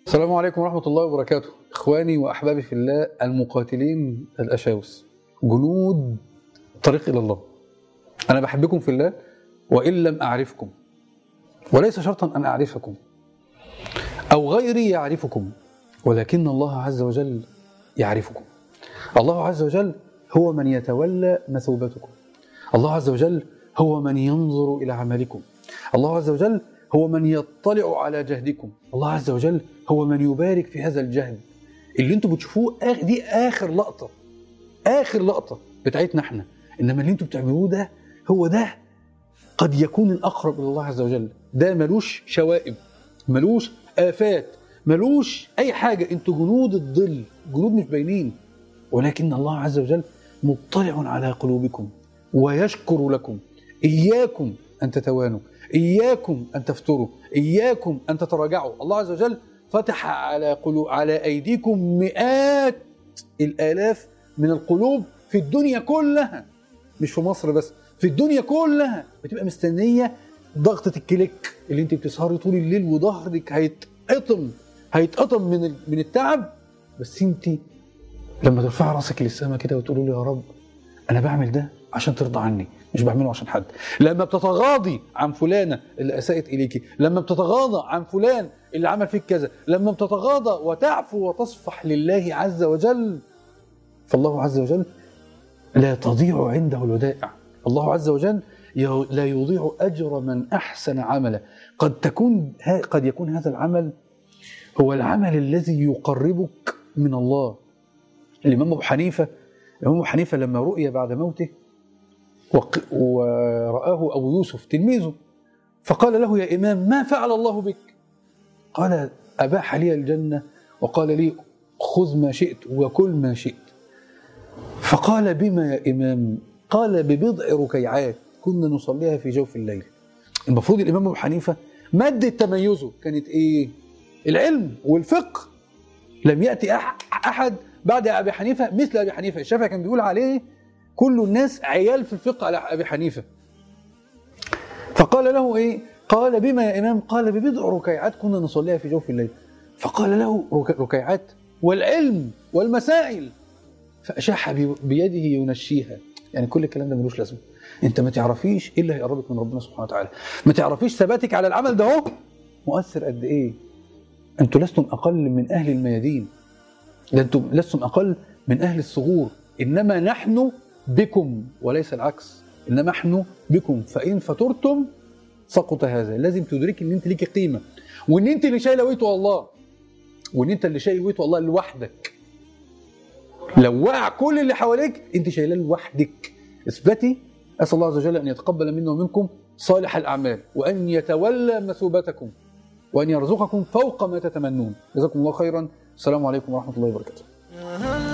السلام عليكم ورحمة الله وبركاته إخواني وأحبابي في الله المقاتلين الأشاوس جنود طريق إلى الله أنا بحبكم في الله وإن لم أعرفكم وليس شرطا أن أعرفكم أو غيري يعرفكم ولكن الله عز وجل يعرفكم الله عز وجل هو من يتولى مثوبتكم الله عز وجل هو من ينظر إلى عملكم الله عز وجل هو من يطلع على جهدكم الله عز وجل هو من يبارك في هذا الجهد اللي انتم بتشوفوه آخ- دي اخر لقطه اخر لقطه بتاعتنا احنا انما اللي انتم بتعملوه ده هو ده قد يكون الاقرب الى الله عز وجل ده ملوش شوائب ملوش افات ملوش اي حاجه انتوا جنود الظل جنود مش باينين ولكن الله عز وجل مطلع على قلوبكم ويشكر لكم اياكم ان تتوانوا اياكم ان تفتروا اياكم ان تتراجعوا الله عز وجل فتح على قلوب على ايديكم مئات الالاف من القلوب في الدنيا كلها مش في مصر بس في الدنيا كلها بتبقى مستنيه ضغطه الكليك اللي انت بتسهري طول الليل وظهرك هيتقطم هيتقطم من ال- من التعب بس انت لما ترفعي راسك للسماء كده وتقولي له يا رب انا بعمل ده عشان ترضى عني مش بعمله عشان حد لما بتتغاضي عن فلانه اللي اساءت اليكي لما بتتغاضى عن فلان اللي عمل فيك كذا لما بتتغاضى وتعفو وتصفح لله عز وجل فالله عز وجل لا تضيع عنده الودائع الله عز وجل ي- لا يضيع اجر من احسن عملا قد تكون ها- قد يكون هذا العمل هو العمل الذي يقربك من الله الامام ابو حنيفه الامام ابو حنيفه لما رؤي بعد موته وق- ورآه أبو يوسف تلميذه فقال له يا إمام ما فعل الله بك قال أباح لي الجنة وقال لي خذ ما شئت وكل ما شئت فقال بما يا إمام قال ببضع ركيعات كنا نصليها في جوف الليل المفروض الإمام أبو حنيفة مادة تميزه كانت إيه العلم والفقه لم يأتي أح- أحد بعد أبي حنيفة مثل أبي حنيفة الشافعي كان بيقول عليه كل الناس عيال في الفقه على ابي حنيفه فقال له ايه قال بما يا امام قال ببضع ركيعات كنا نصليها في جوف الليل فقال له رك- ركيعات والعلم والمسائل فاشاح بي- بيده ينشيها يعني كل الكلام ده ملوش لازمه انت ما تعرفيش ايه اللي هيقربك من ربنا سبحانه وتعالى ما تعرفيش ثباتك على العمل ده اهو مؤثر قد ايه انتوا لستم اقل من اهل الميادين ده انتم لستم اقل من اهل الثغور انما نحن بكم وليس العكس انما نحن بكم فان فترتم سقط هذا لازم تدركي ان انت ليكي قيمه وان انت اللي شايله ويتو الله وان انت اللي شايل ويتو الله لوحدك لو وقع كل اللي حواليك انت شايلاه لوحدك اثبتي اسال الله عز وجل ان يتقبل منا ومنكم صالح الاعمال وان يتولى مثوبتكم وان يرزقكم فوق ما تتمنون جزاكم الله خيرا السلام عليكم ورحمه الله وبركاته